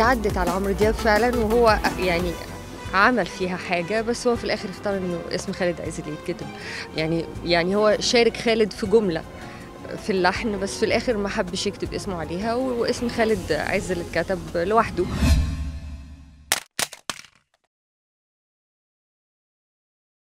عدت على عمرو دياب فعلا وهو يعني عمل فيها حاجة بس هو في الآخر اختار إنه اسم خالد عز اللي يتكتب يعني يعني هو شارك خالد في جملة في اللحن بس في الآخر ما حبش يكتب اسمه عليها واسم خالد عز اللي اتكتب لوحده